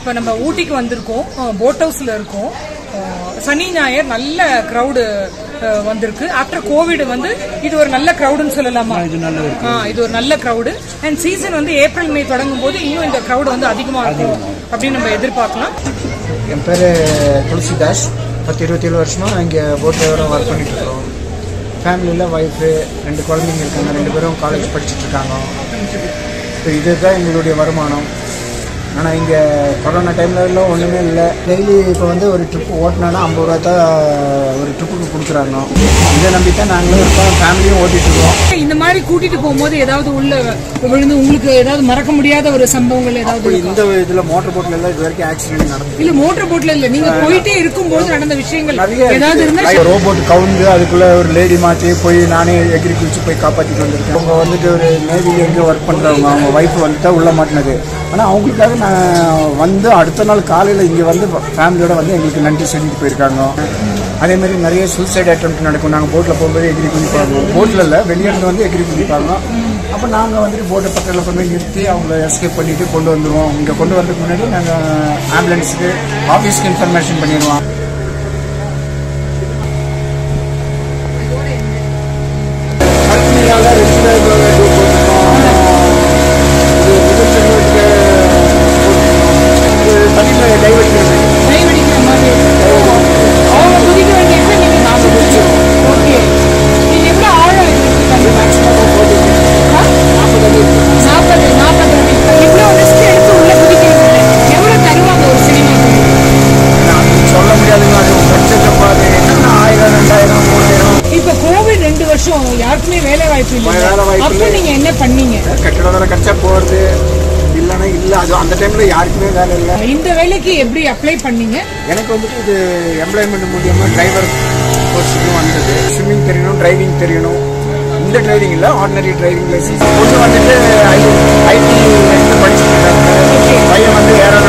இப்போ நம்ம ஊட்டிக்கு வந்திருக்கோம் போட் ஹவுஸ்ல இருக்கோம் அஹ், சனி ஞாயிறு நல்ல க்ரௌடு வந்திருக்கு ஆஃப்டர் கோவிட் வந்து இது ஒரு நல்ல க்ரௌடுன்னு சொல்லலாமா ஆ, இது ஒரு நல்ல க்ரௌடு அண்ட் சீசன் வந்து ஏப்ரல் மே தொடங்கும் போது இன்னும் இந்த க்ரௌடு வந்து அதிகமா இருக்கும் அப்படின்னு நம்ம எதிர்பார்க்கலாம் என் பேர் துளசிதாஸ் பத்து இருபத்தேழு வருஷமாக இங்கே போட் டிரைவராக ஒர்க் பண்ணிட்டு இருக்கோம் ஃபேமிலியில் ஒய்ஃபு ரெண்டு குழந்தைங்க இருக்காங்க ரெண்டு பேரும் காலேஜ் படிச்சுட்டு இருக்காங்க இப்போ இதுதான் எங்களுடைய வருமானம் ஆனால் இங்கே கொரோனா டைம்ல எல்லாம் ஒன்றுமே இல்லை டெய்லி இப்போ வந்து ஒரு ட்ரிப் ஓட்டினா ஐம்பது ரூபா தான் ஒரு ட்ரிப்புக்கு கொடுக்குறாங்க இதை நம்பி தான் நாங்களும் இருக்கோம் ஃபேமிலியும் ஓட்டிட்டு இருக்கோம் இந்த மாதிரி கூட்டிட்டு போகும்போது ஏதாவது உள்ள விழுந்து உங்களுக்கு ஏதாவது மறக்க முடியாத ஒரு சம்பவங்கள் ஏதாவது இப்போ இந்த இதில் மோட்டர் போட்டில் எல்லாம் இது வரைக்கும் ஆக்சிடென்ட் நடந்தது இல்ல மோட்டர் போட்ல இல்ல நீங்க போயிட்டே இருக்கும்போது நடந்த விஷயங்கள் நிறைய ஏதாவது இருந்தா ரோபோட் கவுந்து அதுக்குள்ள ஒரு லேடி மாற்றி போய் நானே எகிரி குளிச்சு போய் காப்பாற்றிட்டு வந்திருக்கேன் அவங்க வந்துட்டு ஒரு நேவியில் எங்கேயோ ஒர்க் பண்ணுறவங்க அவங்க ஒய்ஃப் வந்துட்டு உள்ள மாட்டினது ஆனால் அவங்களுக்காக நான் வந்து அடுத்த நாள் காலையில் இங்கே வந்து ஃபேமிலியோட வந்து எங்களுக்கு நன்றி சொல்லிட்டு போயிருக்காங்க அதே மாதிரி நிறைய சூசைட் அட்டம் நடக்கும் நாங்கள் போட்டில் போகும்போது எகிரி குளிப்பாங்க போட்டில் இல்லை வெளியே இருந்து வந்து எகிரி குளிப்பாங்க அப்போ நாங்கள் வந்துட்டு போட்டை பக்கத்தில் கொண்டு போய் நிறுத்தி அவங்கள எஸ்கேப் பண்ணிட்டு கொண்டு வந்துடுவோம் இங்கே கொண்டு வரதுக்கு முன்னாடி நாங்கள் ஆம்புலன்ஸுக்கு ஆஃபீஸ்க்கு இன்ஃபர்மேஷன் பண்ணிடுவோம் கம்பெனியால ரெண்டு பேர் தண்ணியில் டைவர்ட் கைவடிக்கிற மாதிரி அவங்க குதிக்க வேண்டிய இடத்துல நீங்க நாம குதிச்சிருவோம் ஓகே நீங்க எவ்வளவு ஆழம் இருக்கு தண்ணி ஆ? நாற்பது நாற்பது அடி இவ்வளவு ரிஸ்க் எடுத்து உள்ள குதிக்கிறீங்க எவ்வளவு தருவாங்க ஒரு சினிமாக்கு சொல்ல முடியாதுங்க அது பட்ஜெட்டை பார்த்து என்னென்ன ஆயிரம் ரெண்டாயிரம் மூணாயிரம் இப்ப கோவிட் ரெண்டு வருஷம் யாருக்குமே வேலை வாய்ப்பு இல்லை வேலை வாய்ப்பு அப்ப இல்லை. நீங்க என்ன பண்ணீங்க கட்டிட வேலை கிடைச்சா போகிறது இல்லைன்னா இல்லை அது அந்த டைமில் யாருக்குமே வேலை இல்லை இந்த வேலைக்கு எப்படி அப்ளை பண்ணீங்க எனக்கு வந்துட்டு இது எம்ப்ளாய்மெண்ட் மூலியமாக டிரைவர் கோர்ஸுக்கு வந்தது ஸ்விம்மிங் தெரியணும் டிரைவிங் தெரியணும் இந்த டிரைவிங் இல்லை ஆர்டினரி டிரைவிங் லைசன்ஸ் பொண்ணு வந்துட்டு ஐடி படிச்சுட்டு இருக்காங்க பையன் வந்து ஏரோநாட்டிக்